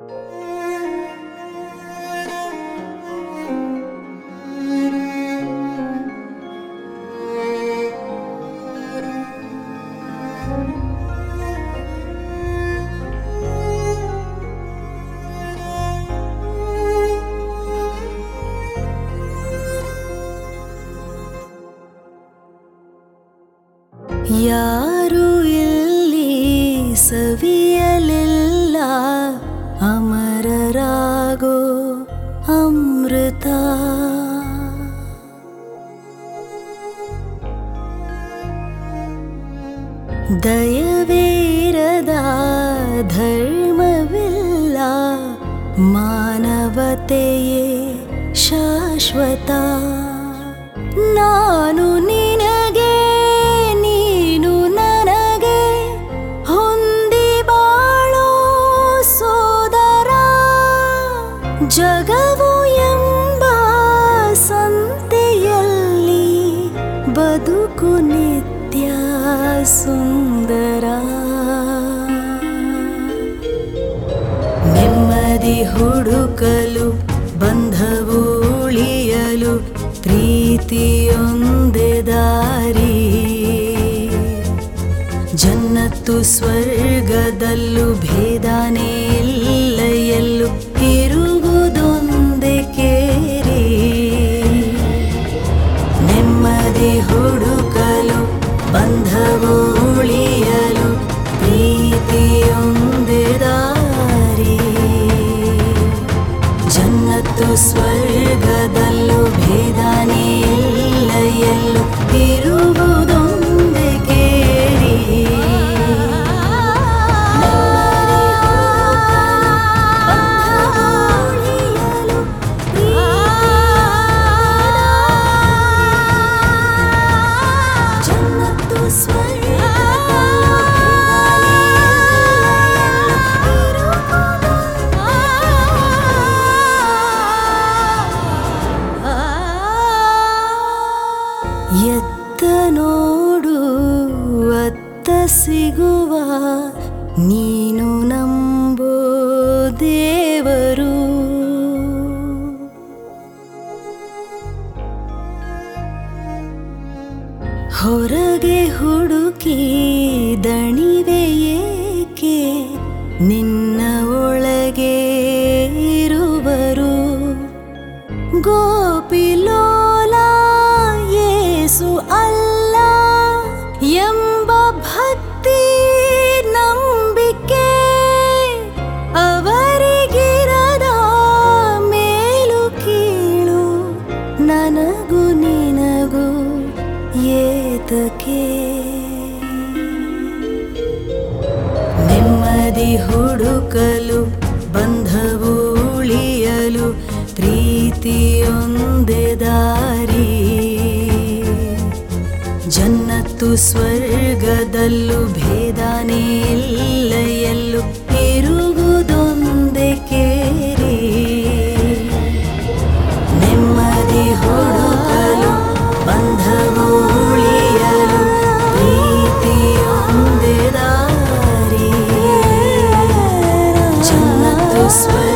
ಯಾರು ಇಲ್ಲಿ ಸವಿಯಲಿಲ್ಲ ಅಮರರಾಗೋ ಅಮೃತ ದಯವೇರದ ಧರ್ಮವಿಲ್ಲ ಮಾನವತೆಯೇ ಶಾಶ್ವತ ನಾನು ನಿನಗೆ ನೀನು ನನಗೆ ಹೊಂದಿ ಬಾಳೋ ಸೋದರ ಜಗವು ಎಂಬ ಸಂತೆಯಲ್ಲಿ ಬದುಕು ನಿತ್ಯ ಸುಂದರ ನೆಮ್ಮದಿ ಹುಡುಕಲು ಬಂಧವು ಉಳಿಯಲು ಪ್ರೀತಿಯೊಂದೇ ದಾರಿ ಜನ್ನತ್ತು ಸ್ವರ್ಗದಲ್ಲೂ ಭೇದಾನೇ ಇಲ್ಲ ಎಲ್ಲೂ ಇರುವುದೊಂದೇ ಕೇರಿ ನೆಮ್ಮದಿ ಹುಡುಕಲು ಬಂಧವು ಉಳಿಯಲು ಪ್ರೀತಿಯೊಂದೇ ದಾರಿ ಜನ್ನತ್ತು ಸ್ವರ್ಗದಲ್ಲೂ ಭೇದಾನೇ ಇಲ್ಲ ಎಲ್ಲೂ ಇರುವುದೊಂದೇ ಕೇರಿ ಜನ್ನತ್ತು ಎತ್ತ ನೋಡು ಅತ್ತ ಸಿಗುವ ನೀನು ನಂಬೋ ದೇವರು ಹೊರಗೆ ಹುಡುಕಿ ದಣಿವೆ ಏಕೆ ನಿನ್ನ ಒಳಗೆ ಇರುವರು ಗೋಪಿಲೋಲ ಯೇಸು ಅಲ್ಲ ಎಂಬ ಭಕ್ತಿ ನಂಬಿಕೆ ಅವರಿಗಿರದ ಮೇಲು ಕೀಳು ನನಗೂ ನಿನಗೂ ಏತಕ್ಕೆ ನೆಮ್ಮದಿ ಹುಡುಕಲು ಬಂಧವು ಉಳಿಯಲು ಪ್ರೀತಿಯೊಂದೇ ದಾರಿ ಜನ್ನತ್ತು ಸ್ವರ್ಗದಲ್ಲೂ ಭೇದಾನೇ ಇಲ್ಲ ಎಲ್ಲೂ ಇರುವುದೊಂದೇ ಕೇರಿ ನೆಮ್ಮದಿ ಹುಡುಕಲು ಬಂಧವು ಉಳಿಯಲು ಪ್ರೀತಿಯೊಂದೇ ದಾರಿ ಜನ್ನತ್ತು ಸ್ವರ್ಗ